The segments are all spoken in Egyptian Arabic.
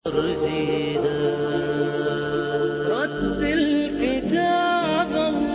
جديدا رتل كتاب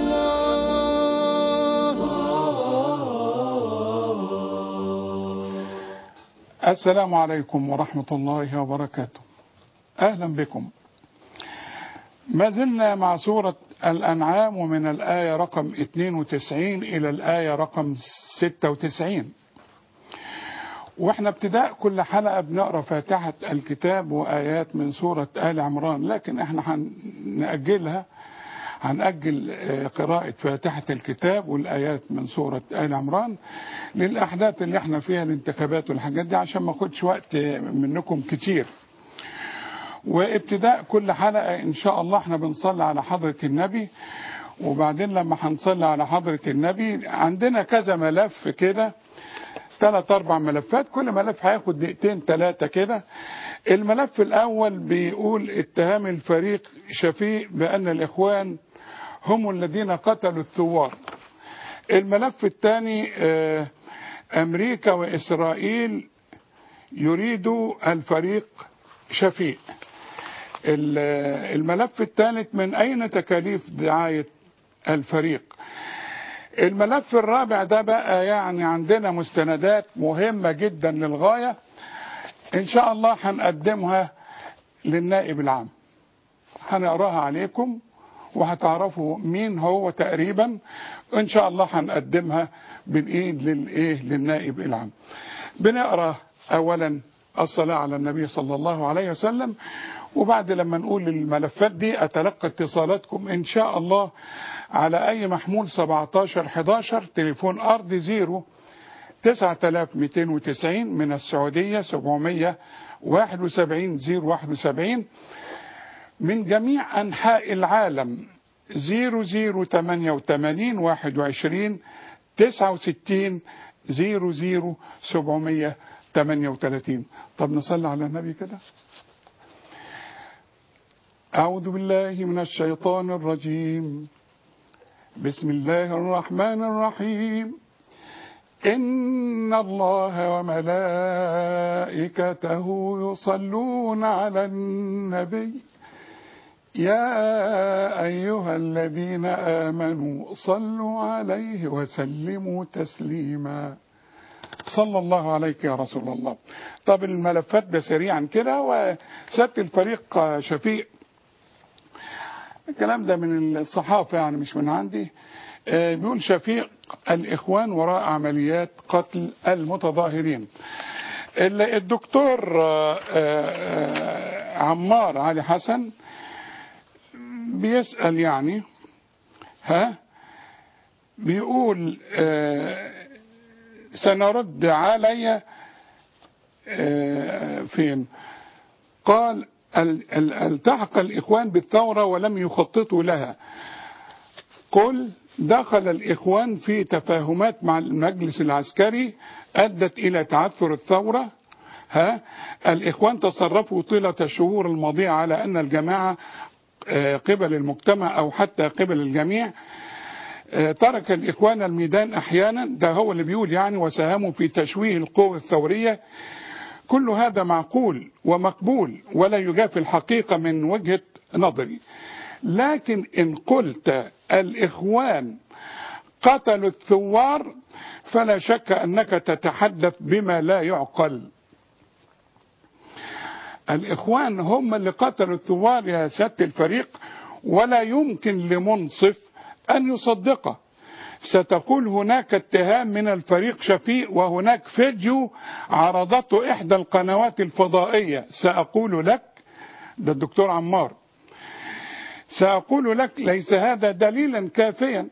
الله السلام عليكم ورحمة الله وبركاته أهلا بكم ما زلنا مع سورة الأنعام ومن الآية رقم 92 إلى الآية رقم 96 واحنا ابتداء كل حلقة بنقرأ فاتحة الكتاب وآيات من سورة آل عمران لكن احنا هنأجلها هنأجل قراءة فاتحة الكتاب والآيات من سورة آل عمران للأحداث اللي احنا فيها الانتخابات والحاجات دي عشان ما اخدش وقت منكم كتير وابتداء كل حلقة ان شاء الله احنا بنصلي على حضرة النبي وبعدين لما هنصلي على حضرة النبي عندنا كذا ملف كده ثلاث اربع ملفات كل ملف هياخد دقيقتين ثلاثة كده الملف الاول بيقول اتهام الفريق شفيق بان الاخوان هم الذين قتلوا الثوار الملف الثاني امريكا واسرائيل يريدوا الفريق شفيق الملف الثالث من اين تكاليف دعاية الفريق الملف الرابع ده بقى يعني عندنا مستندات مهمة جدا للغاية ان شاء الله هنقدمها للنائب العام هنقراها عليكم وهتعرفوا مين هو تقريبا ان شاء الله هنقدمها بالايد للايه للنائب العام بنقرا اولا الصلاة على النبي صلى الله عليه وسلم وبعد لما نقول الملفات دي اتلقى اتصالاتكم ان شاء الله على اي محمول 17 11 تليفون ارض زيرو 9290 من السعودية 771 071 من جميع انحاء العالم 0088 21 69 00 738 طب نصلي على النبي كده أعوذ بالله من الشيطان الرجيم بسم الله الرحمن الرحيم إن الله وملائكته يصلون على النبي يا أيها الذين آمنوا صلوا عليه وسلموا تسليما صلى الله عليك يا رسول الله طب الملفات ده سريعا كده وسيادة الفريق شفيق الكلام ده من الصحافة يعني مش من عندي بيقول شفيق الإخوان وراء عمليات قتل المتظاهرين الدكتور عمار علي حسن بيسأل يعني ها بيقول سنرد علي فين قال التحق الإخوان بالثورة ولم يخططوا لها قل دخل الإخوان في تفاهمات مع المجلس العسكري أدت إلى تعثر الثورة ها الإخوان تصرفوا طيلة الشهور الماضية على أن الجماعة قبل المجتمع أو حتى قبل الجميع ترك الإخوان الميدان أحيانا ده هو اللي بيقول يعني وساهموا في تشويه القوى الثورية كل هذا معقول ومقبول ولا يجافي الحقيقة من وجهة نظري لكن إن قلت الإخوان قتلوا الثوار فلا شك أنك تتحدث بما لا يعقل الإخوان هم اللي قتلوا الثوار يا سيادة الفريق ولا يمكن لمنصف أن يصدقه ستقول هناك اتهام من الفريق شفيق وهناك فيديو عرضته إحدى القنوات الفضائية سأقول لك ده الدكتور عمار سأقول لك ليس هذا دليلا كافيا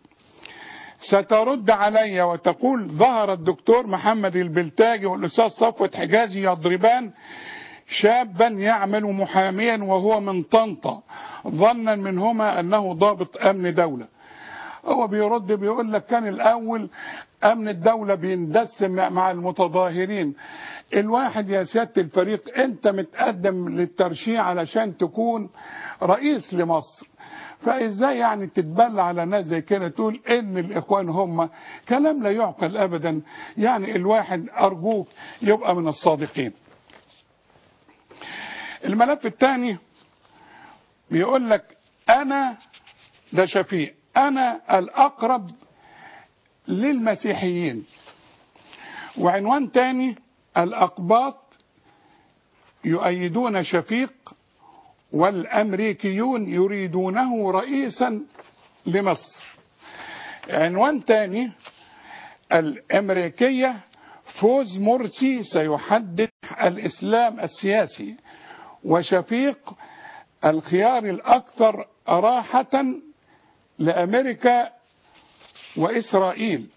سترد علي وتقول ظهر الدكتور محمد البلتاجي والأستاذ صفوت حجازي يضربان شابا يعمل محاميا وهو من طنطا ظنا منهما أنه ضابط أمن دولة هو بيرد بيقول لك كان الأول أمن الدولة بيندسم مع المتظاهرين الواحد يا سيادة الفريق أنت متقدم للترشيح علشان تكون رئيس لمصر فازاي يعني تتبلى على ناس زي كده تقول ان الاخوان هم كلام لا يعقل ابدا يعني الواحد ارجوك يبقى من الصادقين الملف الثاني بيقول لك انا ده شفيق انا الاقرب للمسيحيين وعنوان تاني الاقباط يؤيدون شفيق والامريكيون يريدونه رئيسا لمصر عنوان تاني الامريكيه فوز مرسي سيحدد الاسلام السياسي وشفيق الخيار الاكثر راحه لامريكا واسرائيل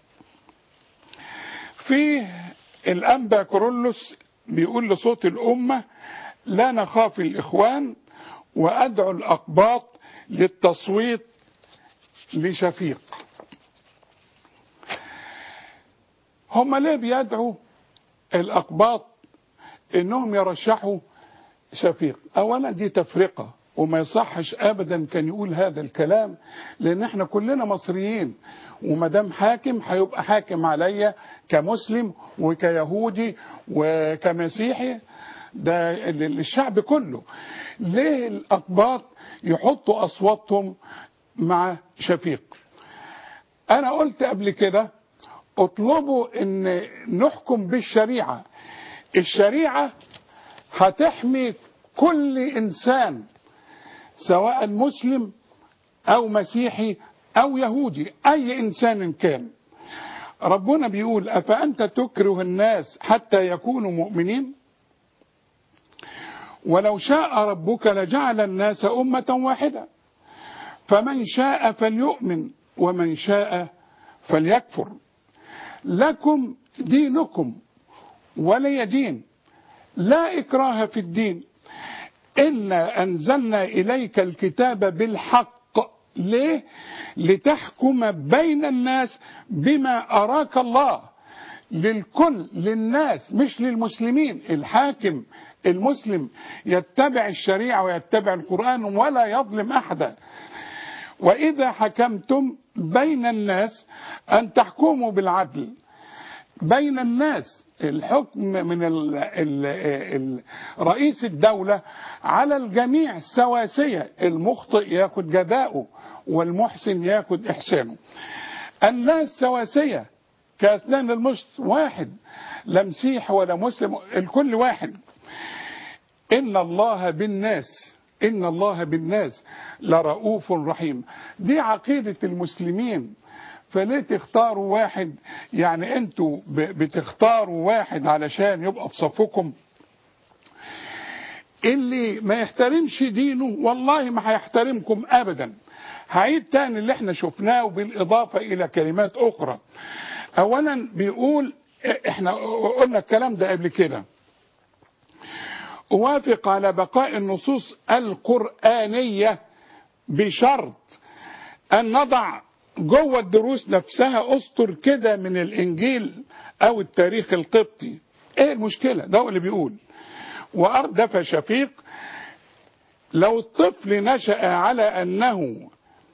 في الانبا كورولوس بيقول لصوت الامه لا نخاف الاخوان وادعو الاقباط للتصويت لشفيق هم ليه بيدعوا الاقباط انهم يرشحوا شفيق اولا دي تفرقه وما يصحش ابدا كان يقول هذا الكلام لان احنا كلنا مصريين وما دام حاكم هيبقى حاكم عليا كمسلم وكيهودي وكمسيحي ده الشعب كله ليه الاقباط يحطوا اصواتهم مع شفيق انا قلت قبل كده اطلبوا ان نحكم بالشريعه الشريعه هتحمي كل انسان سواء مسلم او مسيحي او يهودي اي انسان كان ربنا بيقول افانت تكره الناس حتى يكونوا مؤمنين ولو شاء ربك لجعل الناس امه واحده فمن شاء فليؤمن ومن شاء فليكفر لكم دينكم ولي دين لا اكراه في الدين انا انزلنا اليك الكتاب بالحق ليه لتحكم بين الناس بما اراك الله للكل للناس مش للمسلمين الحاكم المسلم يتبع الشريعه ويتبع القران ولا يظلم احدا واذا حكمتم بين الناس ان تحكموا بالعدل بين الناس الحكم من ال ال ال رئيس الدولة على الجميع سواسية المخطئ ياخد جزاؤه والمحسن ياخد إحسانه الناس سواسية كأسنان المشط واحد لا مسيح ولا مسلم الكل واحد إن الله بالناس إن الله بالناس لرؤوف رحيم دي عقيدة المسلمين فليه تختاروا واحد يعني انتوا بتختاروا واحد علشان يبقى في صفكم اللي ما يحترمش دينه والله ما هيحترمكم ابدا هعيد تاني اللي احنا شفناه بالاضافه الى كلمات اخرى اولا بيقول احنا قلنا الكلام ده قبل كده اوافق على بقاء النصوص القرانيه بشرط ان نضع جوه الدروس نفسها اسطر كده من الانجيل او التاريخ القبطي ايه المشكله ده هو اللي بيقول واردف شفيق لو الطفل نشا على انه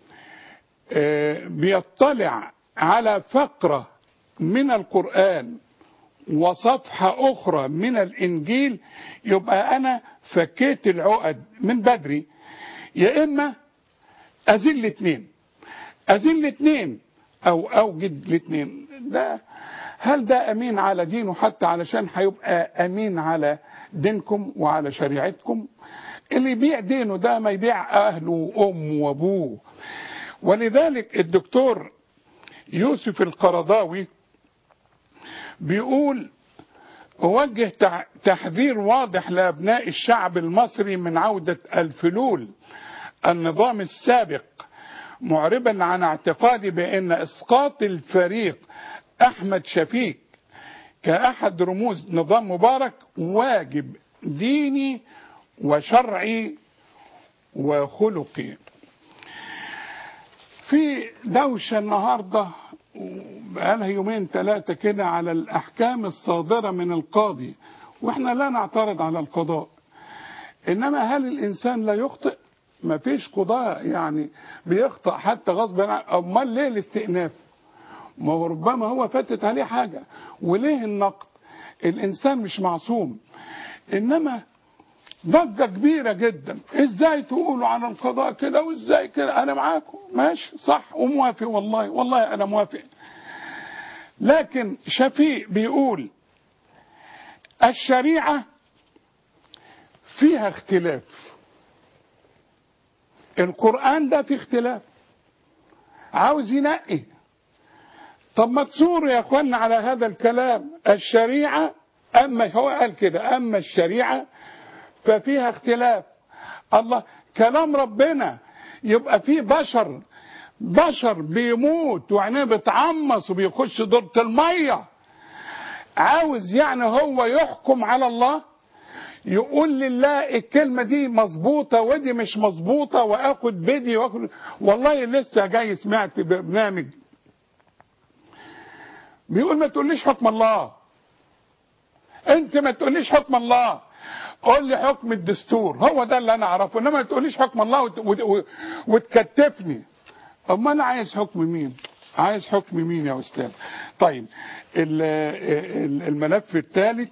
بيطلع على فقره من القران وصفحه اخرى من الانجيل يبقى انا فكيت العقد من بدري يا اما ازيل الاثنين ازيل الاثنين او اوجد الاثنين ده هل ده امين على دينه حتى علشان هيبقى امين على دينكم وعلى شريعتكم اللي يبيع دينه ده ما يبيع اهله وامه وابوه ولذلك الدكتور يوسف القرضاوي بيقول أوجه تحذير واضح لأبناء الشعب المصري من عودة الفلول النظام السابق معربا عن اعتقادي بأن إسقاط الفريق أحمد شفيق كأحد رموز نظام مبارك واجب ديني وشرعي وخلقي في دوشة النهاردة بقالها يومين ثلاثة كده على الأحكام الصادرة من القاضي وإحنا لا نعترض على القضاء إنما هل الإنسان لا يخطئ ما فيش قضاء يعني بيخطأ حتى غصب عنه أمال ليه الاستئناف ما هو ربما هو فاتت عليه حاجة وليه النقد الإنسان مش معصوم إنما ضجة كبيرة جدا ازاي تقولوا عن القضاء كده وازاي كده انا معاكم ماشي صح وموافق والله والله انا موافق لكن شفيق بيقول الشريعة فيها اختلاف القرآن ده فيه اختلاف عاوز ينقي طب ما تصوروا يا اخوانا على هذا الكلام الشريعة اما هو قال كده اما الشريعة ففيها اختلاف الله كلام ربنا يبقى فيه بشر بشر بيموت وعينيه بتعمص وبيخش دورة المية عاوز يعني هو يحكم على الله يقول لله الكلمة دي مظبوطة ودي مش مظبوطة واخد بدي واخد والله لسه جاي سمعت برنامج بيقول ما تقوليش حكم الله انت ما تقوليش حكم الله قول لي حكم الدستور هو ده اللي انا اعرفه انما ما تقوليش حكم الله وت... وت... وتكتفني اما انا عايز حكم مين عايز حكم مين يا استاذ طيب الملف الثالث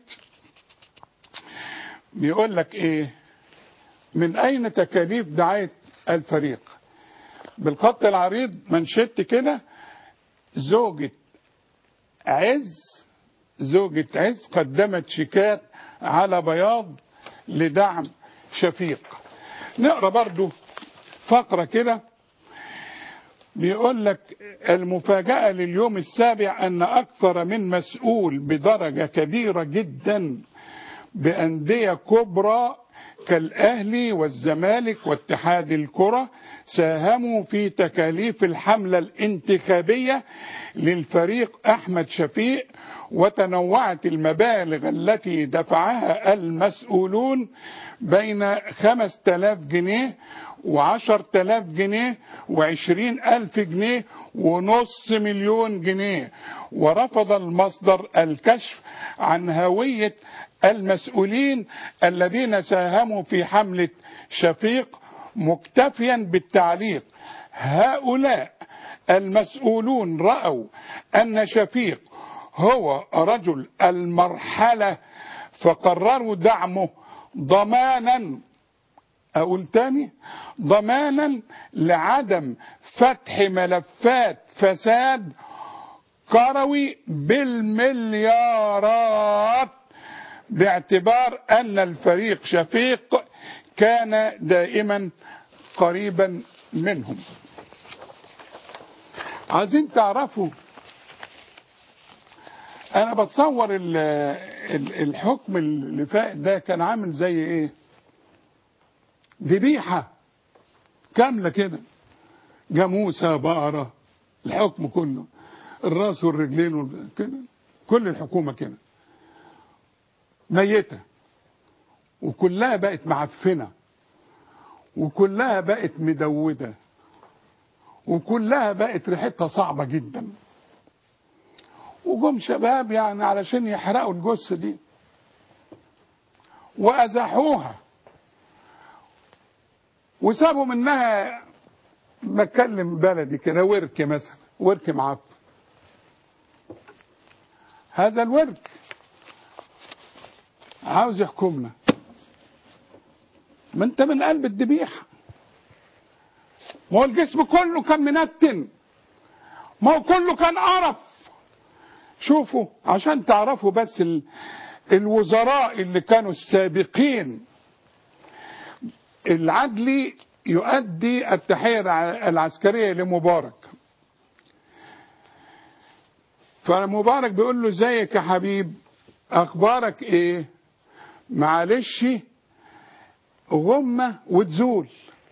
بيقول لك ايه من اين تكاليف دعايه الفريق بالخط العريض منشدت كده زوجة عز زوجة عز قدمت شيكات على بياض لدعم شفيق نقرا برضو فقرة كده بيقول لك المفاجأة لليوم السابع أن أكثر من مسؤول بدرجة كبيرة جدا بأندية كبرى كالأهلي والزمالك واتحاد الكرة ساهموا في تكاليف الحملة الانتخابية للفريق أحمد شفيق وتنوعت المبالغ التي دفعها المسؤولون بين خمس تلاف جنيه وعشر تلاف جنيه وعشرين ألف جنيه ونص مليون جنيه ورفض المصدر الكشف عن هوية المسؤولين الذين ساهموا في حملة شفيق مكتفيا بالتعليق هؤلاء المسؤولون رأوا أن شفيق هو رجل المرحلة فقرروا دعمه ضمانا أقول تاني ضمانا لعدم فتح ملفات فساد كروي بالمليارات باعتبار أن الفريق شفيق كان دائما قريبا منهم عايزين تعرفوا انا بتصور الحكم اللي فات ده كان عامل زي ايه ذبيحة كاملة كده جاموسة بقرة الحكم كله الراس والرجلين كده كل الحكومة كده ميتة وكلها بقت معفنة وكلها بقت مدودة وكلها بقت ريحتها صعبة جدا وجم شباب يعني علشان يحرقوا الجثة دي وأزاحوها وسابوا منها بتكلم بلدي كده ورك مثلا ورك معفن هذا الورك عاوز يحكمنا ما انت من قلب الذبيحه ما هو الجسم كله كان منتن ما هو كله كان قرف شوفوا عشان تعرفوا بس ال... الوزراء اللي كانوا السابقين العدلي يؤدي التحية العسكرية لمبارك فمبارك بيقول له ازيك يا حبيب اخبارك ايه معلش غمة وتزول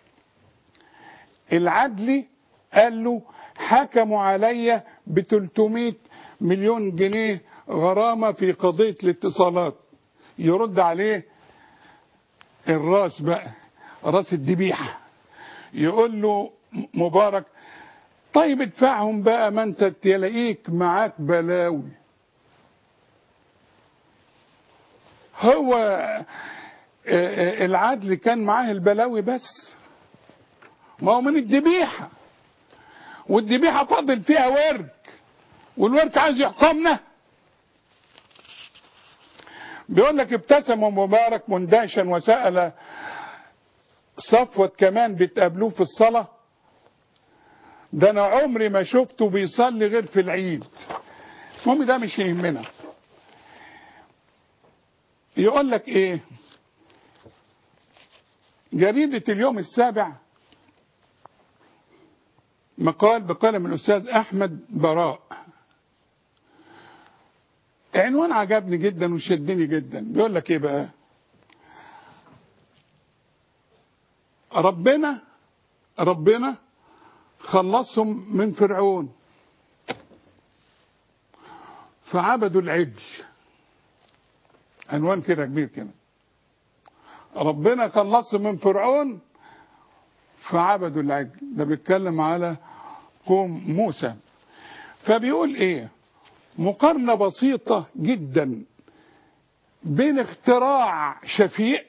العدلي قال له حكموا عليا ب 300 مليون جنيه غرامة في قضية الاتصالات يرد عليه الراس بقى راس الذبيحة يقول له مبارك طيب ادفعهم بقى ما انت تلاقيك معاك بلاوي هو العدل كان معاه البلاوي بس ما هو من الذبيحة والذبيحة فاضل فيها ورك والورك عايز يحكمنا بيقول لك ابتسم مبارك مندهشا وسأل صفوة كمان بتقابلوه في الصلاة ده انا عمري ما شفته بيصلي غير في العيد المهم ده مش يهمنا يقول لك ايه جريدة اليوم السابع مقال بقلم الأستاذ أحمد براء عنوان عجبني جدا وشدني جدا بيقول لك ايه بقى ربنا ربنا خلصهم من فرعون فعبدوا العجل عنوان كده كبير كده ربنا خلصهم من فرعون فعبدوا العجل ده بيتكلم على قوم موسى فبيقول ايه مقارنة بسيطة جدا بين اختراع شفيق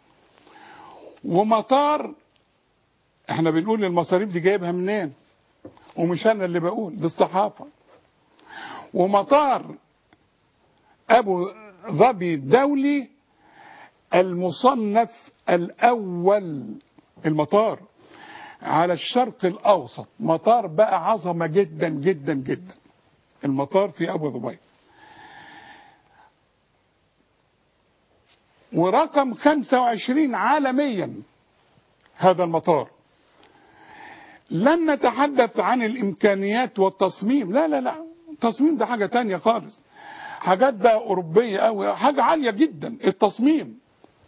ومطار احنا بنقول المصاريف دي جايبها منين ومش انا اللي بقول دي الصحافة ومطار ابو ظبي الدولي المصنف الاول المطار على الشرق الاوسط مطار بقى عظمة جدا جدا جدا المطار في ابو ظبي ورقم 25 عالميا هذا المطار لن نتحدث عن الامكانيات والتصميم لا لا لا التصميم ده حاجة تانية خالص حاجات بقى اوروبية قوي حاجة عالية جدا التصميم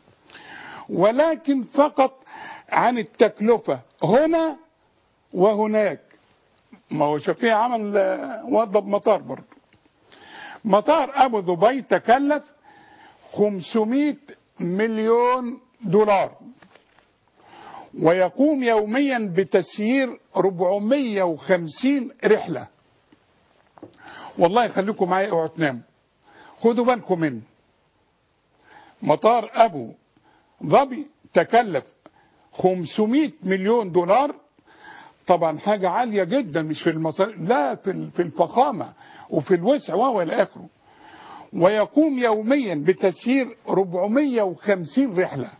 ولكن فقط عن التكلفة هنا وهناك ما هو شفيع عمل وضب مطار برضه مطار ابو ظبي تكلف 500 مليون دولار ويقوم يوميا بتسيير 450 رحلة والله يخليكم معايا اوعوا تناموا خدوا بالكم منه مطار ابو ظبي تكلف 500 مليون دولار طبعا حاجة عالية جدا مش في المصاريف لا في في الفخامة وفي الوسع وهو الى اخره ويقوم يوميا بتسيير 450 رحلة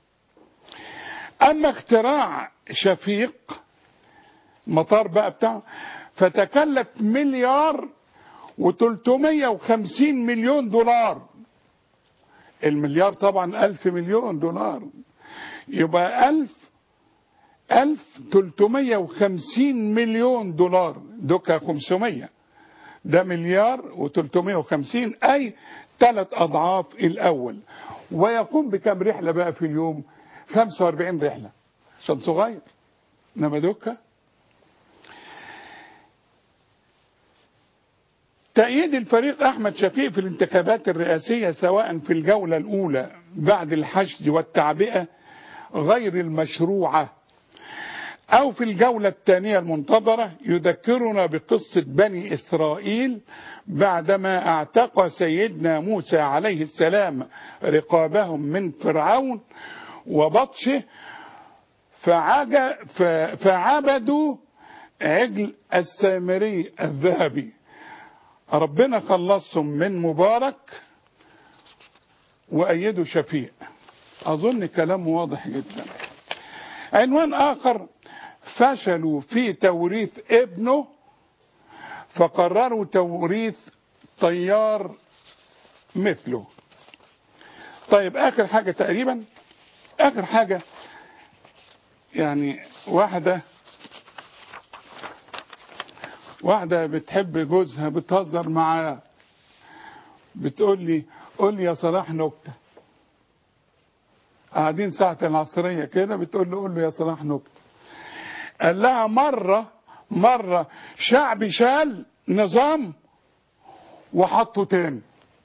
اما اختراع شفيق مطار بقى بتاعه فتكلف مليار و350 مليون دولار المليار طبعا ألف مليون دولار يبقى ألف ألف تلتمية وخمسين مليون دولار دوكا خمسمية ده مليار وتلتمية وخمسين أي ثلاث أضعاف الأول ويقوم بكم رحلة بقى في اليوم خمسة واربعين رحلة عشان صغير إنما دوكا تأييد الفريق أحمد شفيق في الانتخابات الرئاسية سواء في الجولة الأولى بعد الحشد والتعبئة غير المشروعة أو في الجولة الثانية المنتظرة يذكرنا بقصة بني إسرائيل بعدما اعتقى سيدنا موسى عليه السلام رقابهم من فرعون وبطشه فعج فعبدوا عجل السامري الذهبي ربنا خلصهم من مبارك وأيدوا شفيق أظن كلام واضح جدا عنوان آخر فشلوا في توريث ابنه فقرروا توريث طيار مثله طيب آخر حاجة تقريبا آخر حاجة يعني واحدة واحدة بتحب جوزها بتهزر معاه بتقول لي قول لي يا صلاح نكتة قاعدين ساعة العصرية كده بتقول له قول له يا صلاح نكتة قال لها مرة مرة شعب شال نظام وحطه تاني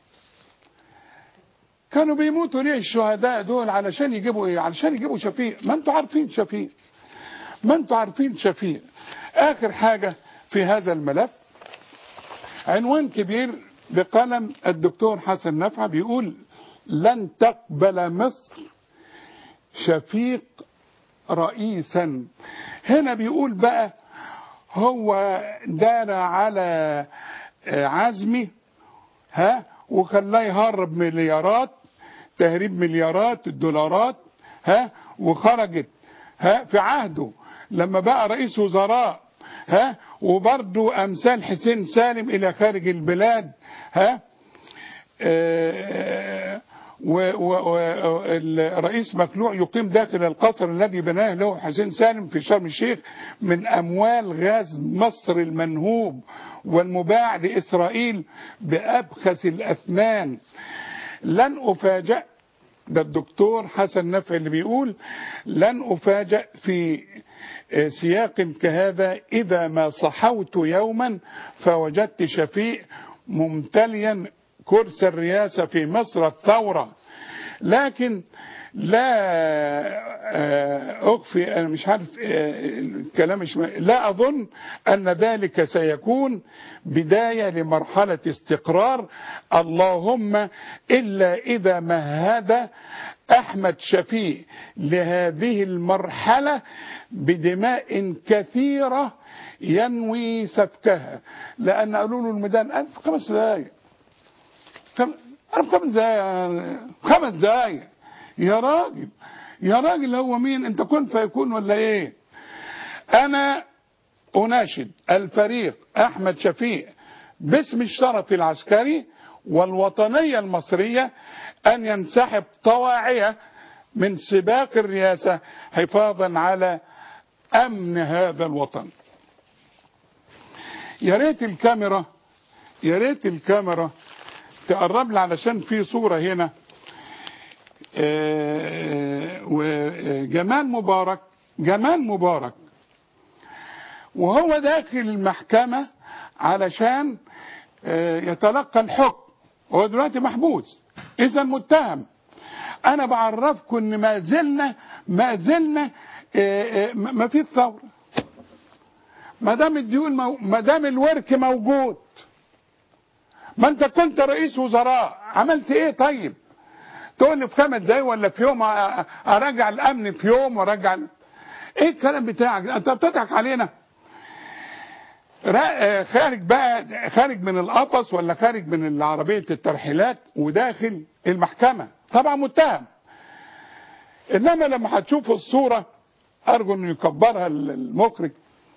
كانوا بيموتوا ليه الشهداء دول علشان يجيبوا ايه علشان يجيبوا شفيق ما انتوا عارفين شفيق ما انتوا عارفين شفيق اخر حاجة في هذا الملف عنوان كبير بقلم الدكتور حسن نفع بيقول لن تقبل مصر شفيق رئيسا هنا بيقول بقى هو دار على عزمي ها وخلاه يهرب مليارات تهريب مليارات الدولارات ها وخرجت ها في عهده لما بقى رئيس وزراء ها وبرضه امثال حسين سالم الى خارج البلاد ها آه، والرئيس مخلوع يقيم داخل القصر الذي بناه له حسين سالم في شرم الشيخ من أموال غاز مصر المنهوب والمباع لإسرائيل بأبخس الأثمان لن أفاجأ ده الدكتور حسن نفع اللي بيقول لن أفاجأ في سياق كهذا إذا ما صحوت يوما فوجدت شفيق ممتليا كرسي الرئاسة في مصر الثورة لكن لا آه، أخفي أنا مش عارف آه، الكلام مش لا أظن أن ذلك سيكون بداية لمرحلة استقرار اللهم إلا إذا مهد أحمد شفيق لهذه المرحلة بدماء كثيرة ينوي سفكها لأن قالوا له الميدان أنت في خمس دقايق كم أنا في خمس دقايق خمس دقايق يا راجل يا راجل هو مين أنت كن فيكون ولا إيه أنا أناشد الفريق أحمد شفيق باسم الشرف العسكري والوطنية المصرية أن ينسحب طواعية من سباق الرئاسة حفاظا على أمن هذا الوطن يا ريت الكاميرا يا ريت الكاميرا تقرب لي علشان في صورة هنا آه، وجمال مبارك جمال مبارك وهو داخل المحكمة علشان آه، يتلقى الحكم هو دلوقتي محبوس إذا متهم أنا بعرفكم إن ما زلنا ما زلنا آه، آه، ما في ثورة ما دام الديون مو... ما دام الورك موجود ما انت كنت رئيس وزراء عملت ايه طيب تقول لي في خمس دقايق ولا في يوم أ- أ- اراجع الامن في يوم وارجع ال- ايه الكلام بتاعك انت بتضحك علينا را- آه، خارج بقى خارج من القفص ولا خارج من عربية الترحيلات وداخل المحكمة طبعا متهم انما لما هتشوفوا الصورة ارجو انه يكبرها المخرج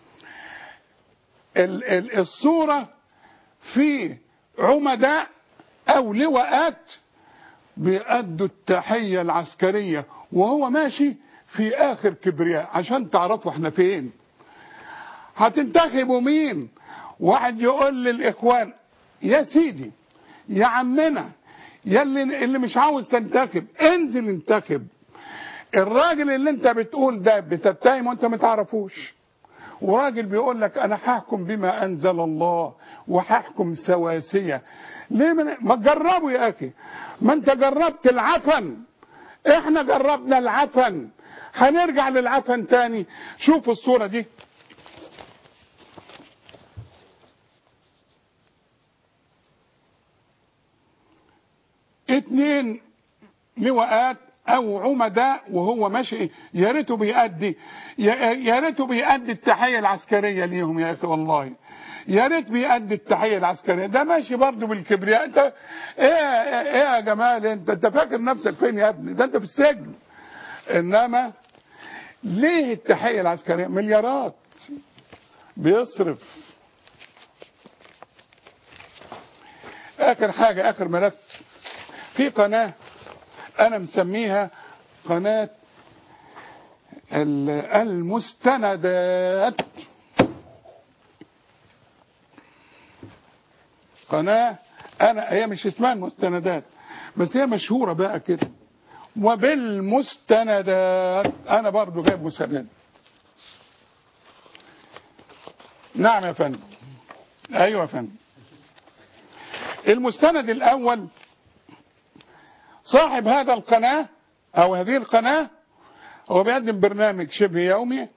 ال- ال- الصورة في عمداء او لواءات بيأدوا التحية العسكرية وهو ماشي في اخر كبرياء عشان تعرفوا احنا فين هتنتخبوا مين واحد يقول للاخوان يا سيدي يا عمنا يا اللي, اللي مش عاوز تنتخب انزل انتخب الراجل اللي انت بتقول ده بتتهم وانت ما تعرفوش وراجل بيقول لك انا هحكم بما انزل الله وهحكم سواسيه ليه من ما تجربوا يا اخي ما انت جربت العفن احنا جربنا العفن هنرجع للعفن تاني شوفوا الصوره دي اتنين لواءات او عمداء وهو ماشي يا ريته بيأدي يا يا ريته بيأدي التحيه العسكريه ليهم يا اخي والله يا ريت بيأدي التحيه العسكريه ده ماشي برضه بالكبرياء انت ايه ايه يا جمال انت انت فاكر نفسك فين يا ابني ده انت في السجن انما ليه التحيه العسكريه مليارات بيصرف اخر حاجه اخر ملف في قناه انا مسميها قناه ال- المستندات قناه انا هي مش اسمها المستندات بس هي مشهوره بقى كده وبالمستندات انا برضو جايب مستند نعم يا فندم ايوه يا فندم المستند الاول صاحب هذا القناه او هذه القناه هو بيقدم برنامج شبه يومي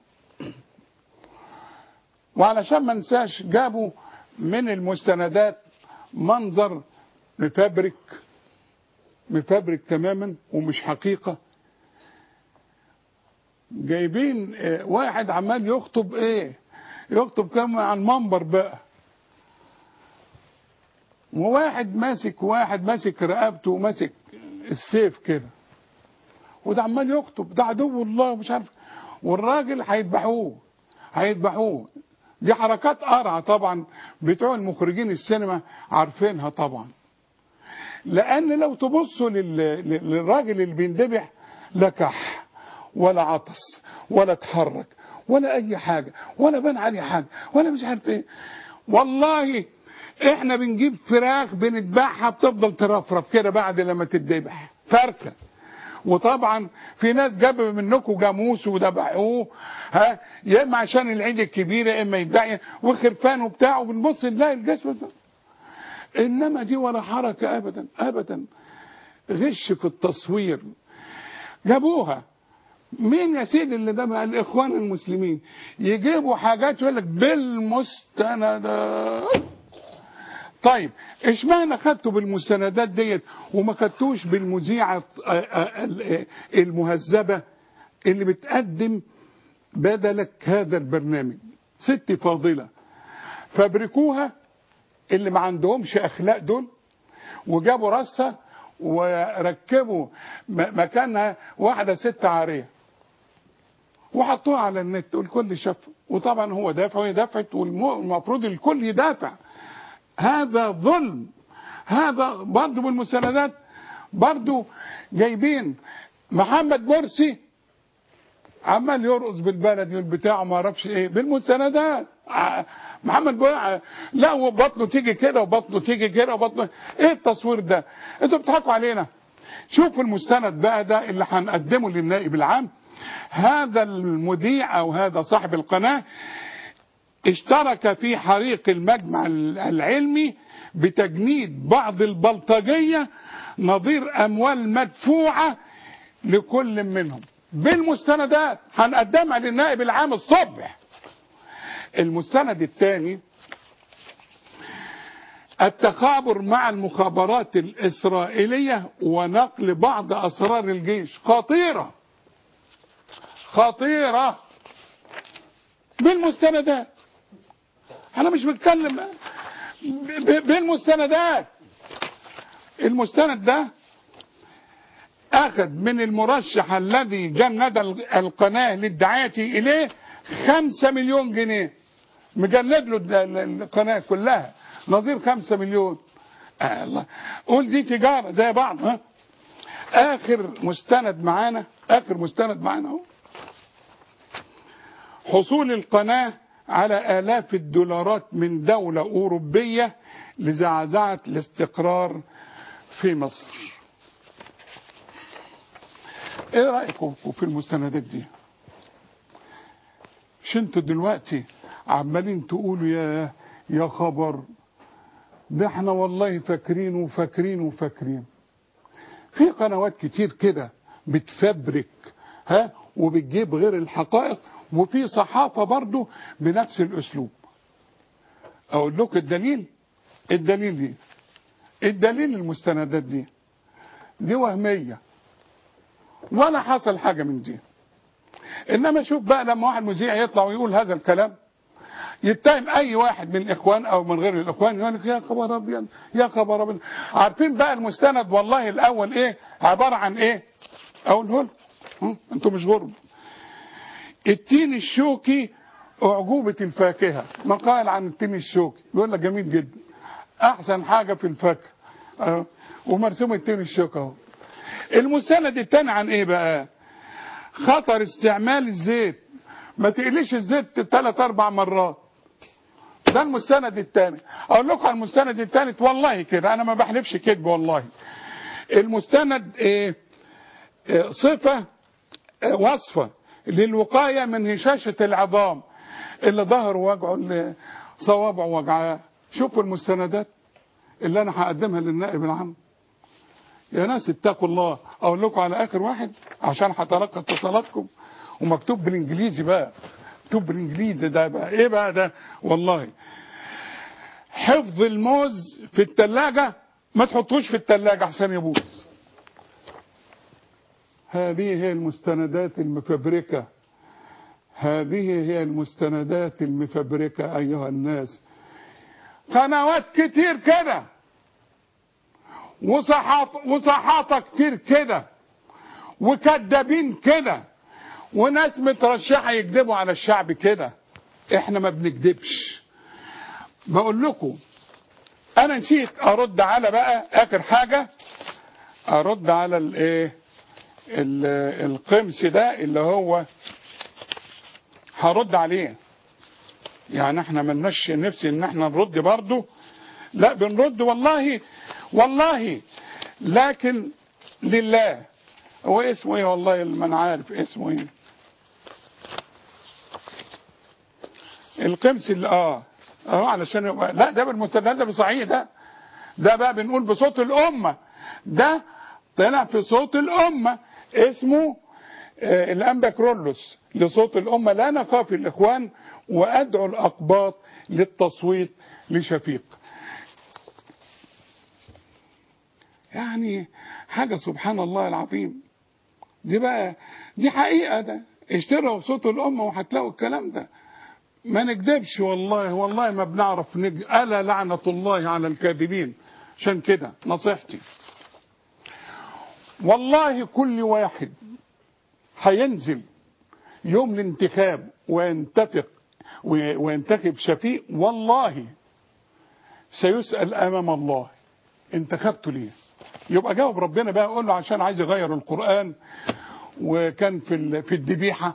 وعلشان ما ننساش جابوا من المستندات منظر مفبرك مفبرك تماما ومش حقيقة جايبين آه، واحد عمال يخطب ايه يخطب كما على المنبر بقى وواحد ماسك واحد ماسك رقبته وماسك السيف كده وده عمال يخطب ده عدو الله ومش عارف والراجل هيذبحوه هيذبحوه دي حركات قرعة طبعا بتوع المخرجين السينما عارفينها طبعا لان لو تبصوا لل- للراجل اللي بيندبح لا كح ولا عطس ولا اتحرك ولا اي حاجه ولا بان عليه حاجه ولا مش عارف ايه والله احنا بنجيب فراخ بنذبحها بتفضل ترفرف كده بعد لما تتذبح فرخه وطبعا في ناس جابوا منكم جاموس وذبحوه ها يا اما عشان العيد الكبيره يا اما يتباع وخرفان وبتاع وبنبص نلاقي الجسم ده انما دي ولا حركه ابدا ابدا غش في التصوير جابوها مين يا سيدي اللي ده بقى الاخوان المسلمين يجيبوا حاجات يقول لك بالمستندات طيب اشمعنى خدتوا بالمستندات ديت وما خدتوش بالمذيعه المهذبه اللي بتقدم بدلك هذا البرنامج ست فاضله فبركوها اللي ما عندهمش اخلاق دول وجابوا راسها وركبوا م- مكانها واحده ست عاريه وحطوها على النت والكل شاف وطبعا هو دافع وهي دفعت والمفروض الكل يدافع هذا ظلم هذا برضه بالمساندات برضه جايبين محمد مرسي عمال يرقص بالبلد والبتاع ما اعرفش ايه بالمستندات ع- محمد بوع لا وبطنه تيجي كده وبطنه تيجي كده وبطنه ايه التصوير ده انتوا بتضحكوا علينا شوفوا المستند بقى ده اللي هنقدمه للنائب العام هذا المذيع او هذا صاحب القناه اشترك في حريق المجمع العلمي بتجنيد بعض البلطجيه نظير اموال مدفوعه لكل منهم بالمستندات هنقدمها للنائب العام الصبح المستند الثاني التخابر مع المخابرات الإسرائيلية ونقل بعض أسرار الجيش خطيرة خطيرة بالمستندات أنا مش بتكلم ب- ب- بالمستندات المستند ده أخذ من المرشح الذي جند القناة للدعاية إليه خمسة مليون جنيه مجند له الد- ال- القناة كلها نظير خمسة مليون آه الله قول دي تجارة زي بعض ها آخر مستند معانا آخر مستند معانا اهو حصول القناة على آلاف الدولارات من دولة أوروبية لزعزعة الاستقرار في مصر ايه رأيكم في المستندات دي مش انتوا دلوقتي عمالين تقولوا يا يا خبر ده احنا والله فاكرين وفاكرين وفاكرين في قنوات كتير كده بتفبرك ها وبتجيب غير الحقائق وفي صحافة برضو بنفس الأسلوب أقول لكم الدليل الدليل دي الدليل المستندات دي دي وهمية ولا حصل حاجة من دي إنما شوف بقى لما واحد مذيع يطلع ويقول هذا الكلام يتهم اي واحد من الاخوان او من غير الاخوان يقول لك يا خبر ابيض يا خبر ابيض عارفين بقى المستند والله الاول ايه عباره عن ايه اقوله لكم انتوا مش غرب التين الشوكي اعجوبه الفاكهه مقال عن التين الشوكي بيقول لك جميل جدا احسن حاجه في الفاكهه أهو. ومرسوم التين الشوكي اهو المستند التاني عن ايه بقى خطر استعمال الزيت ما تقليش الزيت ثلاث اربع مرات ده المستند الثاني اقول لكم على المستند الثالث والله كده انا ما بحلفش كذب والله المستند إيه إيه صفه إيه وصفه للوقايه من هشاشه العظام اللي ظهره وجعه اللي صوابعه وجعاه شوفوا المستندات اللي انا هقدمها للنائب العام يا ناس اتقوا الله اقول لكم على اخر واحد عشان هتلقى اتصالاتكم ومكتوب بالانجليزي بقى مكتوب بالانجليزي ده بقى ايه بقى ده والله حفظ الموز في التلاجة ما تحطوش في التلاجة عشان يبوظ هذه هي المستندات المفبركة هذه هي المستندات المفبركة أيها الناس قنوات كتير كده وصحافة وصحافة كتير كده وكذابين كده وناس مترشحة يكذبوا على الشعب كده احنا ما بنكذبش بقول لكم انا نسيت ارد على بقى اخر حاجة ارد على الايه ال- القمص ده اللي هو هرد عليه يعني احنا ملناش نفسي ان احنا نرد برضه لا بنرد والله والله لكن لله هو اسمه ايه والله ما انا عارف اسمه ايه القمص اللي اه اه علشان يبقى لا ده بالمتندى بصحيح ده ده بقى بنقول بصوت الامه ده طلع في صوت الامه اسمه آه الانبا كرولوس لصوت الامه لا نخاف الاخوان وادعو الاقباط للتصويت لشفيق يعني حاجه سبحان الله العظيم دي بقى دي حقيقه ده اشتروا صوت الامه وهتلاقوا الكلام ده ما نكذبش والله والله ما بنعرف نج... الا لعنه الله على الكاذبين عشان كده نصيحتي والله كل واحد هينزل يوم الانتخاب وينتفق و- وينتخب شفيق والله سيسأل أمام الله انتخبته ليه يبقى جاوب ربنا بقى يقول له عشان عايز يغير القرآن وكان في ال- في الذبيحة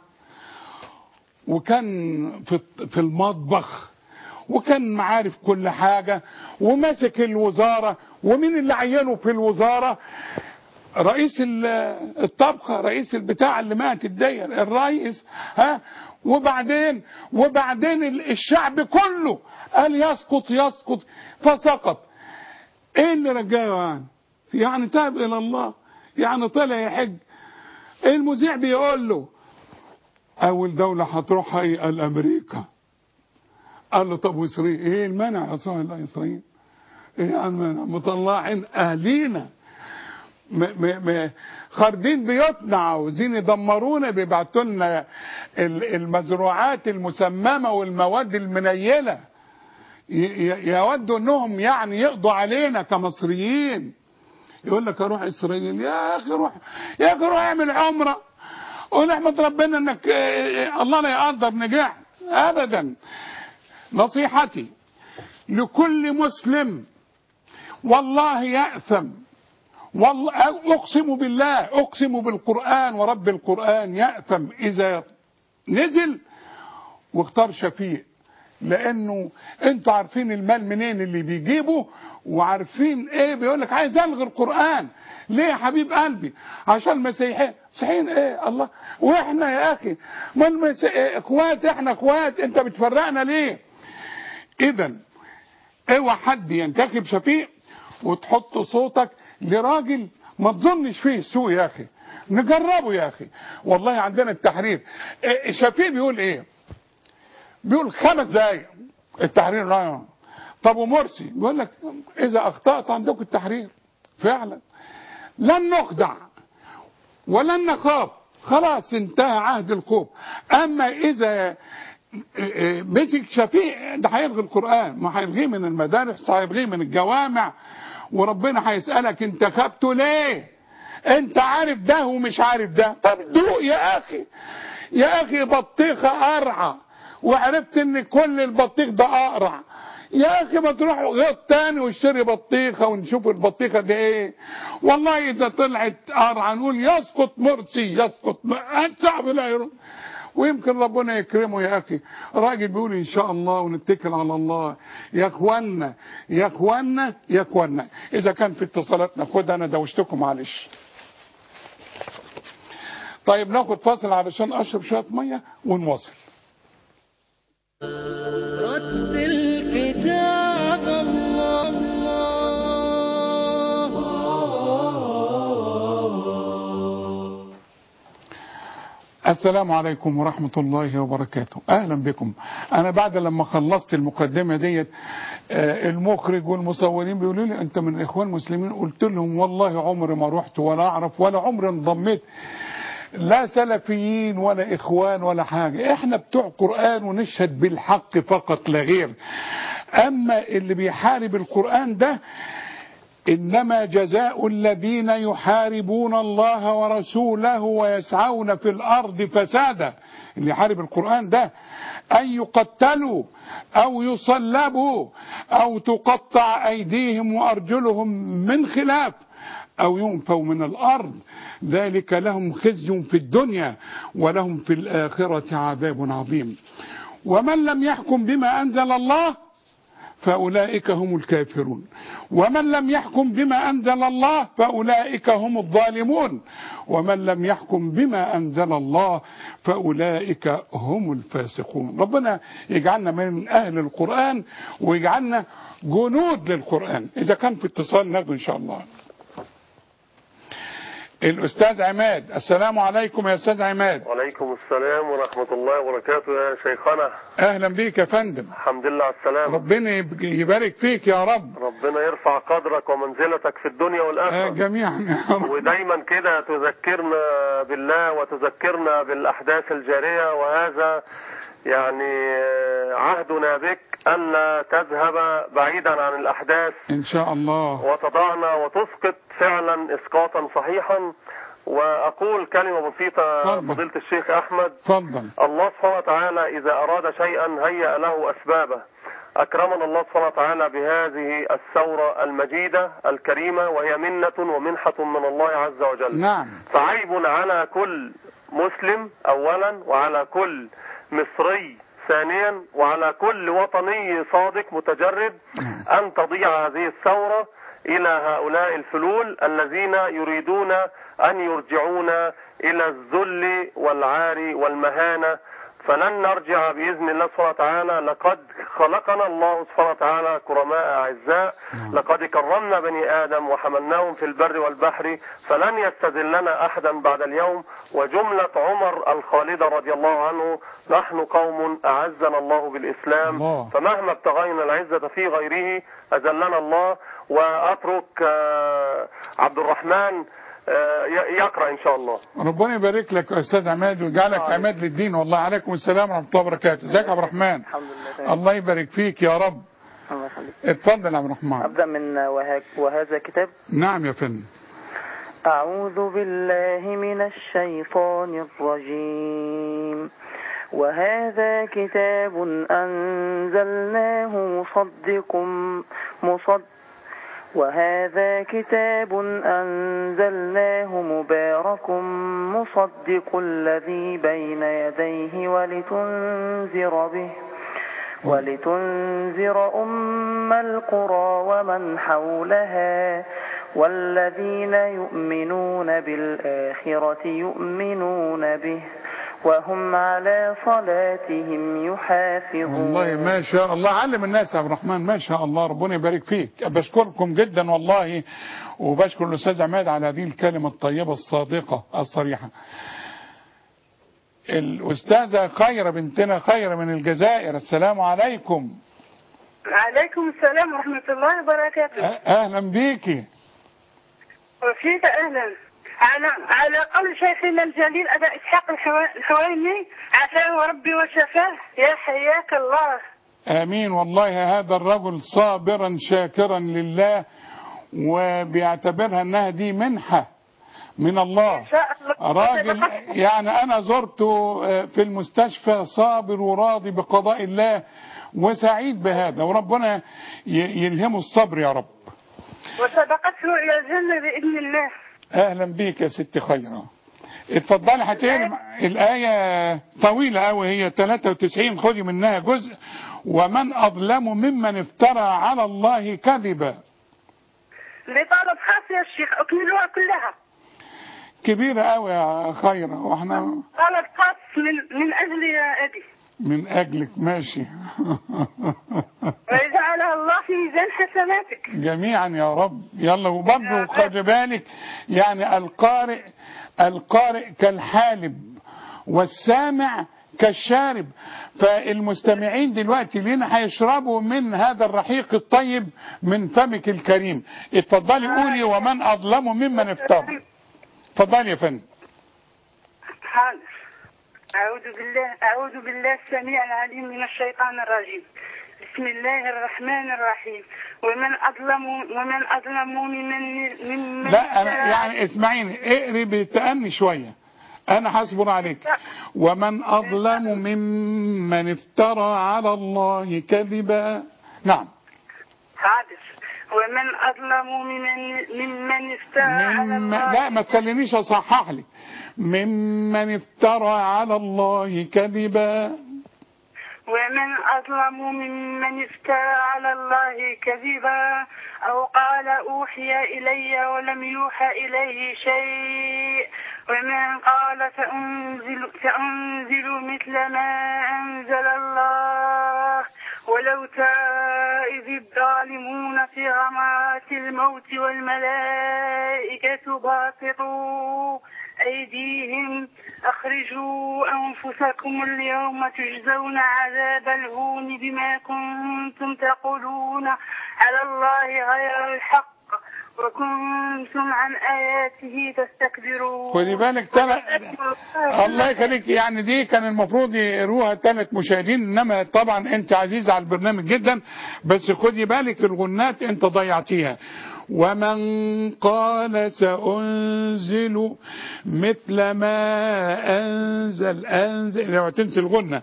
وكان في في المطبخ وكان معارف كل حاجة وماسك الوزارة ومين اللي عينه في الوزارة رئيس ال- الطبخة رئيس البتاع اللي مات الدير الرئيس ها وبعدين وبعدين ال- الشعب كله قال يسقط يسقط فسقط ايه اللي رجعه يعني يعني تاب الى الله يعني طلع يحج المذيع بيقول له اول دولة هتروح هي قال امريكا قال له طب واسرائيل ايه المانع يا صاحبي اسرائيل ايه يعني مطلعين اهلينا م م م خاربين بيوتنا عاوزين يدمرونا بيبعتوا لنا ال- المزروعات المسممه والمواد المنيله ي- ي- يودوا انهم يعني يقضوا علينا كمصريين يقول لك اروح اسرائيل يا اخي روح يا اخي روح اعمل عمره ونحمد ربنا انك آه، الله لا يقدر نجاح ابدا نصيحتي لكل مسلم والله يأثم والله اقسم بالله اقسم بالقرآن ورب القرآن يأثم اذا نزل واختار شفيق لانه انتوا عارفين المال منين اللي بيجيبه وعارفين ايه بيقول لك عايز الغي القران ليه يا حبيب قلبي عشان المسيحيين مسيحيين ايه الله واحنا يا اخي ما المس... إيه اخوات احنا اخوات انت بتفرقنا ليه اذا اوعى حد ينتخب شفيق وتحط صوتك لراجل ما تظنش فيه سوء يا اخي نجربه يا اخي والله عندنا التحرير إيه شفيق بيقول ايه بيقول خمس دقايق التحرير لا طب ومرسي بيقول لك اذا اخطات عندكم التحرير فعلا لن نخدع ولن نخاف خلاص انتهى عهد الخوف اما اذا مسك شفيق ده هيلغي القران ما هيلغيه من المدارس هيلغيه من الجوامع وربنا هيسالك انت خدته ليه انت عارف ده ومش عارف ده طب دوق يا اخي يا اخي بطيخه قرعه وعرفت ان كل البطيخ ده اقرع يا اخي ما تروح غيط تاني واشتري بطيخه ونشوف البطيخه دي ايه والله اذا طلعت قرعه نقول يسقط مرسي يسقط الشعب لا يروح ويمكن ربنا يكرمه يا اخي راجل بيقول ان شاء الله ونتكل على الله يا اخوانا يا اخوانا يا اخوانا اذا كان في اتصالات ناخدها انا دوشتكم معلش طيب ناخد فاصل علشان اشرب شويه ميه ونواصل رتل كتاب الله السلام عليكم ورحمة الله وبركاته أهلا بكم أنا بعد لما خلصت المقدمة ديت آه، المخرج والمصورين بيقولوا لي أنت من إخوان مسلمين قلت لهم والله عمري ما رحت ولا أعرف ولا عمري انضميت لا سلفيين ولا إخوان ولا حاجة إحنا بتوع قرآن ونشهد بالحق فقط لا غير أما اللي بيحارب القرآن ده إنما جزاء الذين يحاربون الله ورسوله ويسعون في الأرض فسادا اللي يحارب القرآن ده أن يقتلوا أو يصلبوا أو تقطع أيديهم وأرجلهم من خلاف أو ينفوا من الأرض ذلك لهم خزي في الدنيا ولهم في الآخرة عذاب عظيم ومن لم يحكم بما أنزل الله فأولئك هم الكافرون ومن لم يحكم بما أنزل الله فأولئك هم الظالمون ومن لم يحكم بما أنزل الله فأولئك هم الفاسقون ربنا يجعلنا من أهل القرآن ويجعلنا جنود للقرآن إذا كان في اتصال ناخده إن شاء الله الأستاذ عماد السلام عليكم يا أستاذ عماد وعليكم السلام ورحمة الله وبركاته يا شيخنا أهلا بيك يا فندم الحمد لله على السلامة ربنا يب- يبارك فيك يا رب ربنا يرفع قدرك ومنزلتك في الدنيا آه، والآخرة جميعا يا رب ودايما كده تذكرنا بالله وتذكرنا بالأحداث الجارية وهذا يعني آه، عهدنا بك ألا تذهب بعيدا عن الأحداث إن شاء الله وتضعنا وتسقط فعلا إسقاطا صحيحا وأقول كلمة بسيطة اتفضل. فضيلة الشيخ أحمد اتفضل الله سبحانه وتعالى إذا أراد شيئا هيأ له أسبابه أكرمنا الله سبحانه وتعالى بهذه الثورة المجيدة الكريمة وهي منة ومنحة من الله عز وجل نعم فعيب على كل مسلم أولا وعلى كل مصري ثانيا وعلى كل وطني صادق متجرد أن تضيع هذه الثورة إلى هؤلاء الفلول الذين يريدون أن يرجعونا إلى الذل والعار والمهانة فلن نرجع بإذن الله سبحانه وتعالى لقد خلقنا الله سبحانه وتعالى كرماء أعزاء لقد كرمنا بني آدم وحملناهم في البر والبحر فلن يستذلنا أحدا بعد اليوم وجملة عمر الخالدة رضي الله عنه نحن قوم أعزنا الله بالإسلام الله. فمهما ابتغينا العزة في غيره أذلنا الله وأترك آه، عبد الرحمن آه، ي- يقرأ إن شاء الله ربنا يبارك لك يا استاذ عماد ويجعلك عماد للدين والله عليكم السلام ورحمه الله وبركاته ازيك يا عبد الرحمن الحمد لله تمام. الله يبارك فيك يا رب الله يخليك اتفضل يا عبد الرحمن أبدأ من وه- وهذا كتاب نعم يا فندم أعوذ بالله من الشيطان الرجيم وهذا كتاب أنزلناه مصدق مصد وهذا كتاب أنزلناه مبارك مصدق الذي بين يديه ولتنذر به ولتنذر أم القرى ومن حولها والذين يؤمنون بالآخرة يؤمنون به وهم على صلاتهم يحافظون والله ما شاء الله علم الناس يا عبد الرحمن ما شاء الله ربنا يبارك فيك بشكركم جدا والله وبشكر الاستاذ عماد على هذه الكلمه الطيبه الصادقه الصريحه الاستاذه خيره بنتنا خيره من الجزائر السلام عليكم عليكم السلام ورحمة الله وبركاته أه- اهلا بيكي وفيك أهلا على على قول شيخنا الجليل أبا إسحاق الحوا- الحويني عافاه ربي وشفاه يا حياك الله امين والله هذا الرجل صابرا شاكرا لله وبيعتبرها انها دي منحه من الله إن شاء الله راجل يعني انا زرته في المستشفى صابر وراضي بقضاء الله وسعيد بهذا وربنا ي- يلهمه الصبر يا رب وسبقته إلى الجنة بإذن الله اهلا بيك يا ست خيرة اتفضلي هتقري الايه طويله قوي هي 93 خدي منها جزء ومن اظلم ممن افترى على الله كذبا لطلب خاص يا الشيخ أكملوها كلها كبيره قوي يا خيرة واحنا طلب خاص من من أجل يا أبي من اجلك ماشي ويجعلها الله في ميزان حسناتك جميعا يا رب يلا وبرضه خلي بالك يعني القارئ القارئ كالحالب والسامع كالشارب فالمستمعين دلوقتي لنا هيشربوا من هذا الرحيق الطيب من فمك الكريم اتفضلي قولي ومن اظلم ممن افترى اتفضلي يا فندم حاضر أعوذ بالله أعوذ بالله السميع العليم من الشيطان الرجيم بسم الله الرحمن الرحيم ومن أظلم ومن أظلم ممن ممن لا أنا افترى- يعني اسمعيني اقري بالتأني شوية أنا هصبر عليك ومن أظلم ممن افترى على الله كذبا نعم حاضر ومن أظلم ممن ممن افترى على مم... الله لا ما تخلينيش أصحح لك ممن افترى على الله كذبا ومن أظلم ممن افترى على الله كذبا أو قال أوحي إلي ولم يوحى إليه شيء ومن قال سأنزل, سأنزل مثل ما أنزل الله ولو ترى إذ الظالمون في غمرات الموت والملائكة باسطوا أيديهم أخرجوا أنفسكم اليوم تجزون عذاب الهون بما كنتم تقولون على الله غير الحق وكنتم عن آياته تستكبرون خدي بالك تلات الله يخليك يعني دي كان المفروض يقروها ثلاث مشاهدين انما طبعا انت عزيز على البرنامج جدا بس خدي بالك الغنات انت ضيعتيها ومن قال سأنزل مثل ما أنزل أنزل لو تنسي الغنة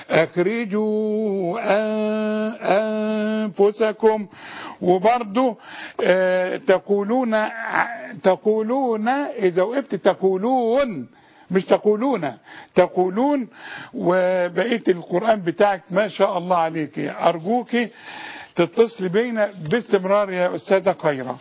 أخرجوا أن- أنفسكم وبرضو آه، تقولون ع- تقولون إذا وقفت تقولون مش تقولون تقولون وبقية القرآن بتاعك ما شاء الله عليك أرجوك تتصل بينا باستمرار يا أستاذة خيرة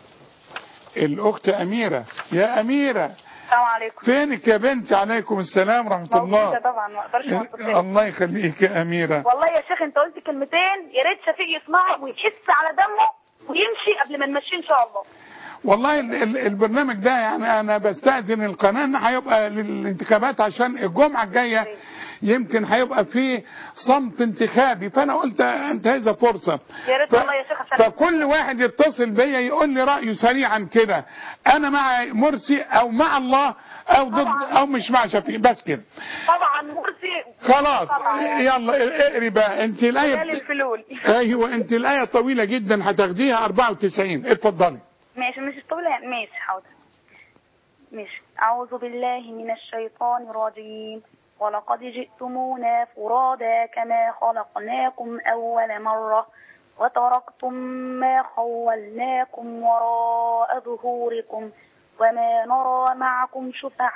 الأخت أميرة يا أميرة السلام عليكم فينك يا بنتي عليكم السلام ورحمة موجودة الله طبعا ما اقدرش ما اتصلش. الله يخليك يا أميرة والله يا شيخ انت قلت كلمتين يا ريت شفيق يسمعهم ويحس على دمه ويمشي قبل ما نمشي ان شاء الله والله ال- ال- البرنامج ده يعني انا بستأذن القناة إن هيبقى للانتخابات عشان الجمعة الجاية يمكن هيبقى فيه صمت انتخابي فانا قلت انتهزها فرصة يا ريت ف- والله يا شيخ عشان فكل واحد يتصل بيا يقول لي رأيه سريعا كده انا مع مرسي او مع الله او ضد او مش مع شفيق بس كده طبعا مرسي خلاص طبعا يلا اقري بقى انت جال الايه الفلول ايوه انت الايه طويله جدا هتاخديها 94 اتفضلي ماشي مش طويلة ماشي حاضر ماشي أعوذ بالله من الشيطان الرجيم ولقد جئتمونا فرادا كما خلقناكم أول مرة وتركتم ما خولناكم وراء ظهوركم وما نرى معكم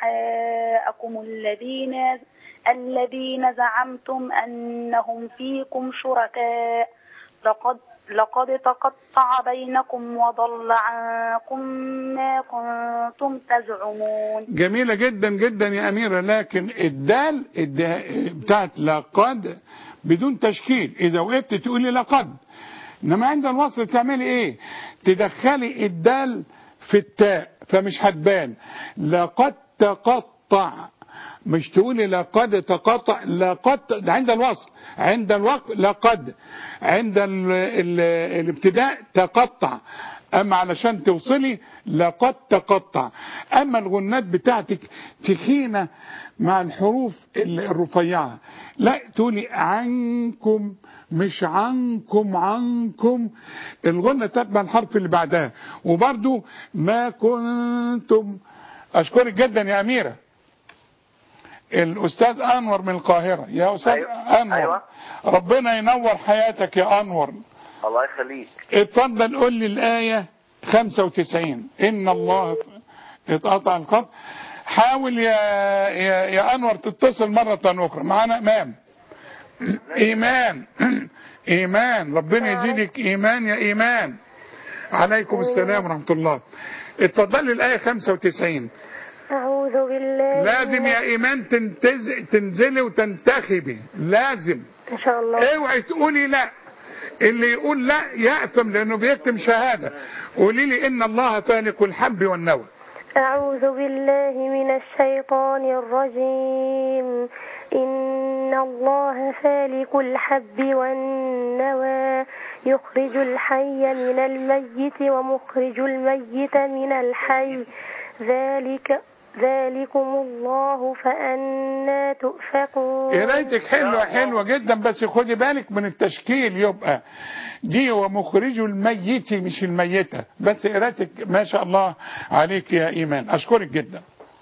شفعاءكم الذين الذين زعمتم أنهم فيكم شركاء لقد لقد تقطع بينكم وضل عنكم ما كنتم تزعمون جميلة جدا جدا يا أميرة لكن الدال الد- بتاعت لقد بدون تشكيل إذا وقفت تقولي لقد إنما عند الوصل تعملي إيه تدخلي الدال في التاء فمش هتبان لقد تقطع مش تقولي لقد تقطع لقد ده عند الوصل عند الوقف لقد عند ال ال الابتداء تقطع اما علشان توصلي لقد تقطع اما الغنات بتاعتك تخينه مع الحروف ال- الرفيعه لا تقولي عنكم مش عنكم عنكم الغنة تتبع الحرف اللي بعدها وبرضو ما كنتم اشكرك جدا يا اميره الاستاذ انور من القاهره يا استاذ أيوة. انور أيوة. ربنا ينور حياتك يا انور الله يخليك اتفضل قول لي الآية 95 إن الله اتقطع الخط حاول يا يا, يا أنور تتصل مرة أخرى معانا إمام إيمان إيمان ربنا يزيدك إيمان يا إيمان عليكم السلام ورحمة الله اتفضل لي الآية 95 أعوذ بالله لازم يا إيمان تنتز تنزلي وتنتخبي لازم إن شاء الله اوعي تقولي لا اللي يقول لا يأثم لأنه بيكتم شهادة قولي لي إن الله فالق الحب والنوى أعوذ بالله من الشيطان الرجيم إن الله فالق الحب والنوى يخرج الحي من الميت ومخرج الميت من الحي ذلك ذلكم الله فأنا تؤفكون قرايتك حلوة حلوة جدا بس خدي بالك من التشكيل يبقى دي ومخرج الميت مش الميتة بس قرايتك ما شاء الله عليك يا إيمان أشكرك جدا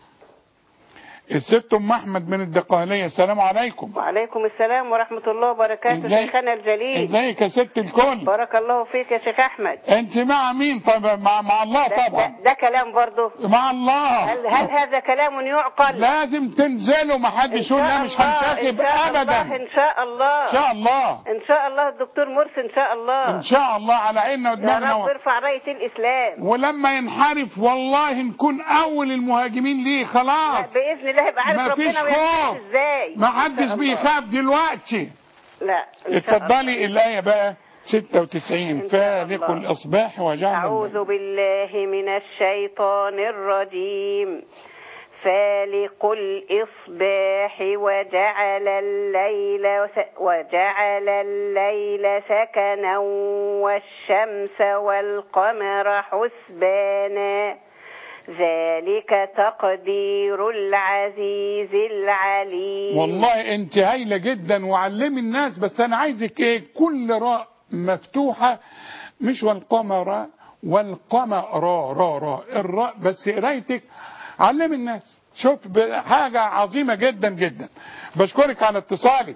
الست أم أحمد من الدقهلية السلام عليكم وعليكم السلام ورحمة الله وبركاته إزاي- شيخنا الجليل ازيك يا ست الكل بارك الله فيك يا شيخ أحمد انت مع مين طبعا مع, مع الله ده, طبعا ده, ده كلام برضه مع الله هل, هل هذا كلام يعقل لازم تنزلوا ما حدش يقول لا مش هنتخب ابدا إن شاء الله ان شاء الله إن شاء الله الدكتور مرسي إن شاء الله ان شاء الله على عيننا يا ودماغنا رب ارفع راية الإسلام ولما ينحرف والله نكون اول المهاجمين ليه خلاص بإذن الله يبقى عارف ما فيش ربنا ويعرف خوف إزاي ما إن حدش شاء الله. بيخاف دلوقتي لا إن شاء الله. اتفضلي الآية بقى 96 إن شاء فالق الله. الإصباح وجعل أعوذ الليل. بالله من الشيطان الرجيم فالق الإصباح وجعل الليل وجعل الليل سكنا والشمس والقمر حسبانا ذلك تقدير العزيز العليم والله انت هايله جدا وعلمي الناس بس انا عايزك ايه كل راء مفتوحه مش والقمر والقمر را را را الراء بس قرايتك علمي الناس شوف ب- حاجه عظيمه جدا جدا بشكرك على اتصالك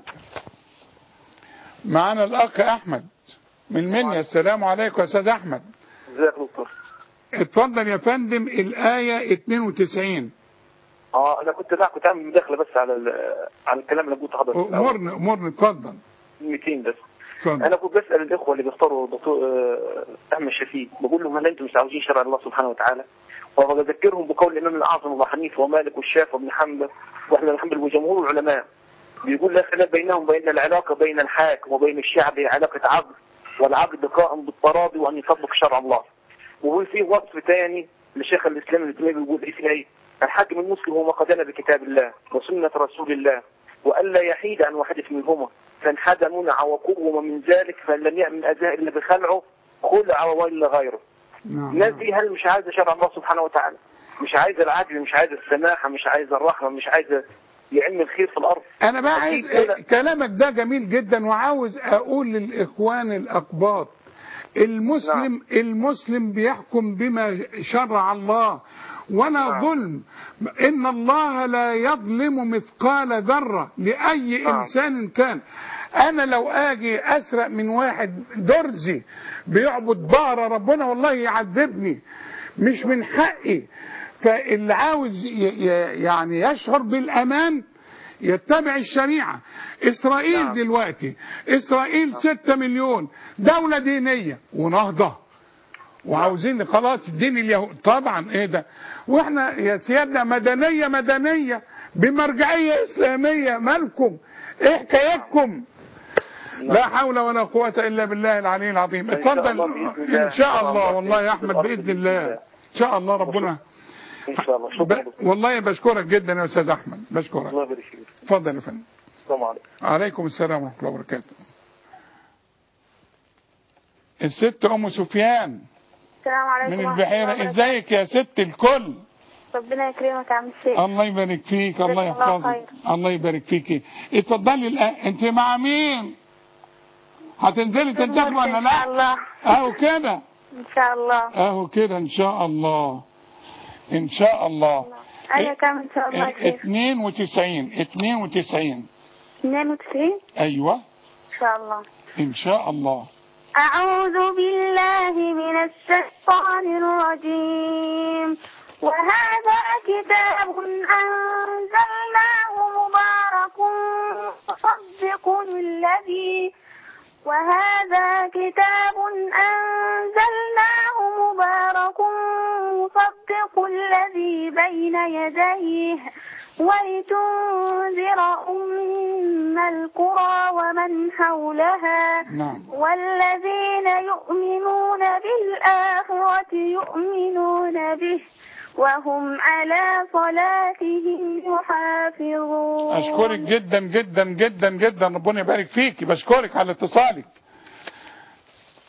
معانا الاخ احمد من منيا السلام عليكم يا استاذ احمد ازيك يا دكتور اتفضل يا فندم الايه 92 اه انا كنت لا كنت عامل مداخله بس على ال- على الكلام اللي قلته حضرتك امرنا امرنا اتفضل 200 بس اتفضل انا كنت بسال الاخوه اللي بيختاروا دكتور آه، احمد شفيق بقول لهم هل انتم مش عاوزين شرع الله سبحانه وتعالى وبذكرهم بقول الامام الاعظم ابو حنيفه ومالك والشافعي وابن حنبل واحمد بن حنبل وجمهور العلماء بيقول لا خلاف بينهم بين العلاقه بين الحاكم وبين الشعب هي علاقه عقد والعقد قائم بالتراضي وان يطبق شرع الله وهو في وصف ثاني لشيخ الاسلام ابن تيميه بيقول ايه فيه ايه الحاكم المسلم هو ما قدنا بكتاب الله وسنه رسول الله والا يحيد عن واحده منهما فان حاد منع وقوم من ذلك فان لم يامن اذاه الا بخلعه خلع والا غيره نعم الناس دي هل مش عايزه شرع الله سبحانه وتعالى مش عايزه العدل مش عايزه السماحه مش عايزه الرحمه مش عايزه يعم الخير في الارض انا بقى عايز أكيد كده. كلامك ده جميل جدا وعاوز اقول للاخوان الاقباط المسلم نعم. المسلم بيحكم بما شرع الله ولا نعم. ظلم ان الله لا يظلم مثقال ذره لاي نعم. انسان كان انا لو اجي اسرق من واحد درزي بيعبد بقره ربنا والله يعذبني مش من حقي فاللي عاوز ي- ي- يعني يشعر بالامان يتبع الشريعة إسرائيل نعم. دلوقتي إسرائيل ستة مليون دولة دينية ونهضة وعاوزين خلاص الدين اليهود طبعا ايه ده واحنا يا سيادنا مدنية مدنية بمرجعية إسلامية مالكم ايه حكايتكم لا حول ولا قوة إلا بالله العلي العظيم إن شاء اتفضل الله بإذن الله. إن شاء الله الله والله يا في أحمد الأرض بإذن بإذن الله الله. إن شاء الله ربنا ان شاء الله شكرا ب... دكتور. والله بشكرك جدا يا أستاذ أحمد بشكرك الله يبارك فيك اتفضل يا فندم السلام عليكم عليكم السلام ورحمة الله وبركاته الست أم سفيان السلام عليكم من ورحمة الله البحيرة وبركاته. ازيك يا ست الكل ربنا يكرمك يا عم الشيخ الله يبارك فيك الله جزاك الله يحفظك خير. الله يبارك فيك اتفضلي الآن انت مع مين هتنزلي تنتخبي ولا إن شاء لا الله اهو كده إن شاء الله اهو كده ان شاء الله ان شاء الله أيوة كام إن شاء الله يا شيخ 92 92 92 ايوه إن شاء الله ان شاء الله أعوذ بالله من الشيطان الرجيم وهذا كتاب أنزلناه مبارك مصدق الذي وهذا كتاب أنزلناه مبارك مصدق الذي بين يديه ولتنذر أم القرى ومن حولها نعم والذين يؤمنون بالآخرة يؤمنون به وهم على صلاتهم يحافظون اشكرك جدا جدا جدا جدا ربنا يبارك فيك بشكرك على اتصالك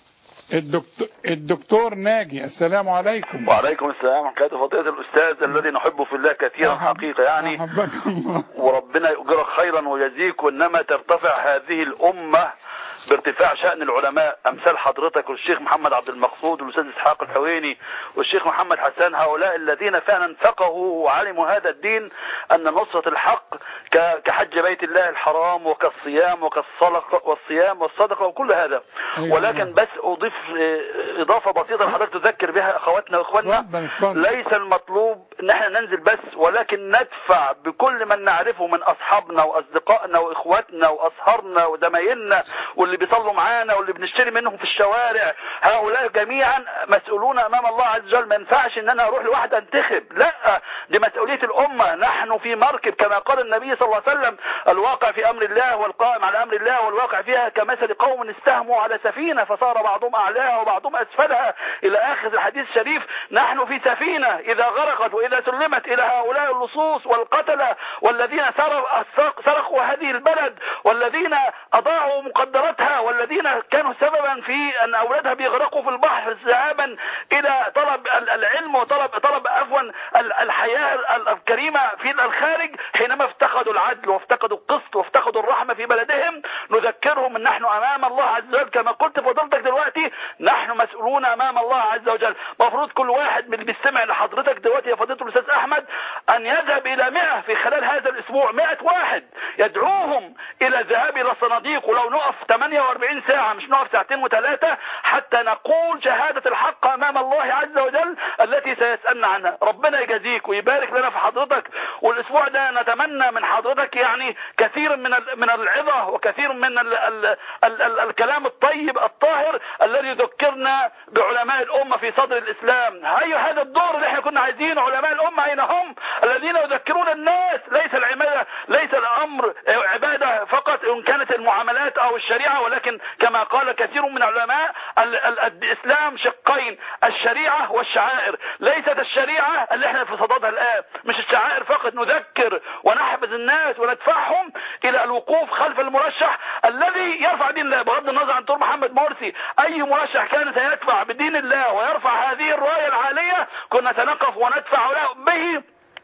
الدكتور, الدكتور ناجي السلام عليكم وعليكم السلام ورحمة الله فضيلة الأستاذ الذي نحبه في الله كثيرا أحب- حقيقة يعني أحبك الله وربنا يؤجرك خيرا ويجزيك وإنما ترتفع هذه الأمة بارتفاع شأن العلماء أمثال حضرتك والشيخ محمد عبد المقصود والأستاذ إسحاق الحويني والشيخ محمد حسان هؤلاء الذين فعلا فقهوا وعلموا هذا الدين أن نصرة الحق ك- كحج بيت الله الحرام وكالصيام وكالصدقة والصيام والصدقة وكل هذا أيوة. ولكن بس أضيف آه، إضافة بسيطة لحضرتك تذكر بها أخواتنا وإخواننا اتفضل، اتفضل. ليس المطلوب ان احنا ننزل بس ولكن ندفع بكل من نعرفه من اصحابنا واصدقائنا واخواتنا واصهارنا وزمايلنا واللي بيصلوا معانا واللي بنشتري منهم في الشوارع هؤلاء جميعا مسؤولون امام الله عز وجل ما ينفعش ان انا اروح لواحد انتخب لا دي مسؤولية الامة نحن في مركب كما قال النبي صلى الله عليه وسلم الواقع في امر الله والقائم على امر الله والواقع فيها كمثل قوم استهموا على سفينة فصار بعضهم اعلاها وبعضهم اسفلها الى اخر الحديث الشريف نحن في سفينة اذا غرقت واذا سلمت الى هؤلاء اللصوص والقتلة والذين سرقوا سرقوا هذه البلد والذين اضاعوا مقدراتها والذين كانوا سببا في ان اولادها بيغرقوا في البحر ذهابا الى طلب ال- العلم وطلب طلب عفوا ال- الحياة ال- الكريمة في الخارج حينما افتقدوا العدل وافتقدوا القسط وافتقدوا الرحمة في بلدهم نذكرهم ان نحن امام الله عز وجل كما قلت فضلتك دلوقتي نحن مسؤولون امام الله عز وجل مفروض كل واحد من اللي بيستمع لحضرتك دلوقتي يا فضيلة الاستاذ احمد ان يذهب الى 100 في خلال هذا الاسبوع 100 واحد يدعوهم الى الذهاب الى الصناديق ولو نقف 48 ساعة مش نقف ساعتين وثلاثة حتى نقول شهادة الحق امام الله عز وجل التي سيسألنا عنها ربنا يجازيك ويبارك لنا في حضرتك والاسبوع ده نتمنى من حضرتك يعني كثير من ال- من العظة وكثير من ال ال ال ال الكلام الطيب الطاهر الذي يذكرنا بعلماء الامة في صدر الاسلام هي هذا الدور اللي احنا كنا عايزينه علماء الامة اين هم الذين يذكرون الناس ليس العبادة ليس الامر عبادة فقط ان كانت المعاملات او الشريعة ولكن كما قال كثير من العلماء ال ال الاسلام شقين الشريعة والشعائر ليست الشريعة اللي احنا في صددها الان مش الشعائر فقط نذكر ونحفز الناس وندفعهم الى الوقوف خلف المرشح الذي يرفع دين الله بغض النظر عن دكتور محمد مرسي اي مرشح كان سيدفع بدين الله ويرفع هذه الراية العالية كنا سنقف وندفع له به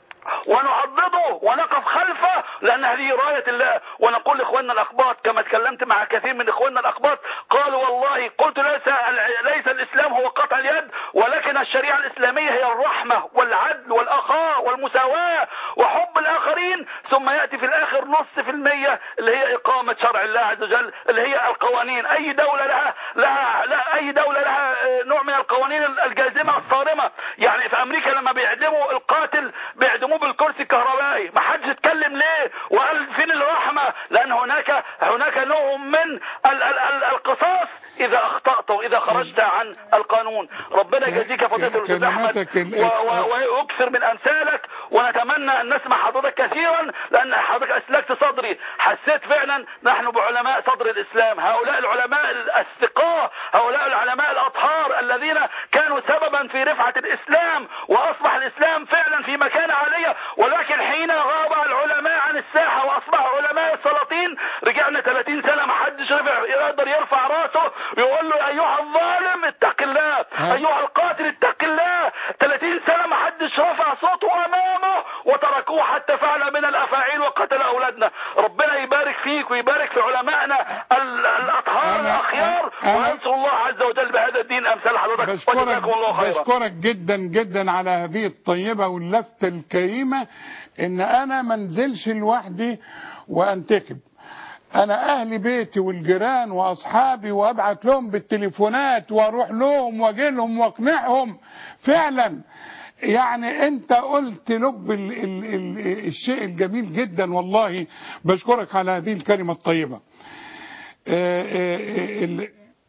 ونعضده ونقف خلفه لان هذه راية الله ونقول لاخواننا الاقباط كما تكلمت مع كثير من اخواننا الاقباط قالوا والله قلت ليس ليس الاسلام هو قطع اليد ولكن الشريعة الاسلامية هي الرحمة والعدل والاخاء والمساواة وحب الاخرين ثم يأتي في الاخر نص في المية اللي هي اقامة شرع الله عز وجل اللي هي القوانين اي دولة لها لها لا اي دولة لها آه، نوع من القوانين الجازمة الصارمة يعني في امريكا لما بيعدموا القاتل بيعدموه بالكرسي الكهربائي ما حدش اتكلم ليه وقال فين الرحمة لان هناك هناك نوع من ال ال ال القصاص اذا اخطأت واذا خرجت عن القانون ربنا يجازيك يا فضيلة الاستاذ احمد كلماتك ال- و- و- ويكثر من امثالك ونتمنى ان نسمع حضرتك كثيرا لان حضرتك اسلكت صدري حسيت فعلا نحن بعلماء صدر الاسلام هؤلاء العلماء الثقاء هؤلاء العلماء الاطهار الذين كانوا سببا في رفعة الاسلام واصبح الاسلام فعلا في مكانة عالية ولكن حين غاب العلماء عن الساحة واصبحوا علماء السلاطين رجعنا 30 سنة ما حدش رفع يقدر يرفع راسه ويقول له ايها الظالم اتق الله ايها القاتل اتق الله 30 سنة ما حدش رفع صوته امامه وتركوه حتى فعل من الافاعيل وقتل اولادنا ربنا يبارك فيك ويبارك في علمائنا ال- الاطهار أنا- الاخيار أنا- وينصر الله عز وجل بهذا الدين امثال حضرتك بشكرك وجزاكم الله خيرا بشكرك جدا جدا على هذه الطيبة واللفتة الكريمة ان انا منزلش لوحدي وانتخب انا اهل بيتي والجيران واصحابي وابعت لهم بالتليفونات واروح لهم واجي لهم واقنعهم فعلا يعني انت قلت لب ال ال ال الشيء الجميل جدا والله بشكرك على هذه الكلمة الطيبة آه، آه، آه، ال-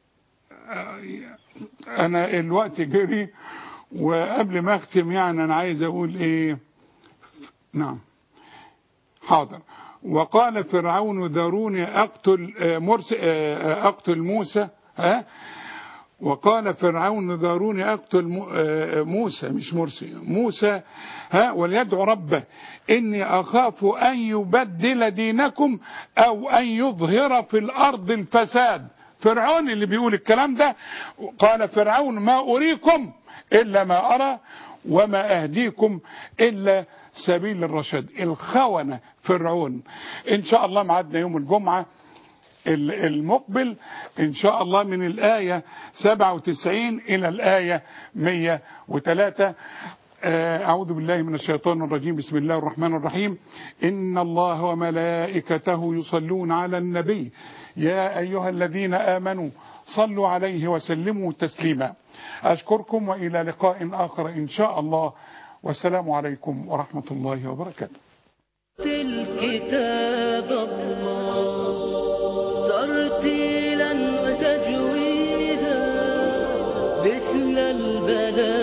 انا الوقت جري وقبل ما اختم يعني انا عايز اقول ايه نعم حاضر وقال فرعون ذروني اقتل آه، مرسى آه، آه، اقتل موسى ها وقال فرعون ذروني اقتل مو- آه، موسى مش مرسي موسى ها وليدعو ربه اني اخاف ان يبدل دينكم او ان يظهر في الارض الفساد فرعون اللي بيقول الكلام ده قال فرعون ما أريكم إلا ما أرى وما أهديكم إلا سبيل الرشاد الخونة فرعون إن شاء الله معدنا يوم الجمعة ال- المقبل إن شاء الله من الآية 97 إلى الآية 103 آه، أعوذ بالله من الشيطان الرجيم بسم الله الرحمن الرحيم إن الله وملائكته يصلون على النبي يا أيها الذين آمنوا صلوا عليه وسلموا تسليما أشكركم وإلى لقاء آخر إن شاء الله والسلام عليكم ورحمة الله وبركاته الكتاب الله ترتيلا وتجويدا مثل البلاء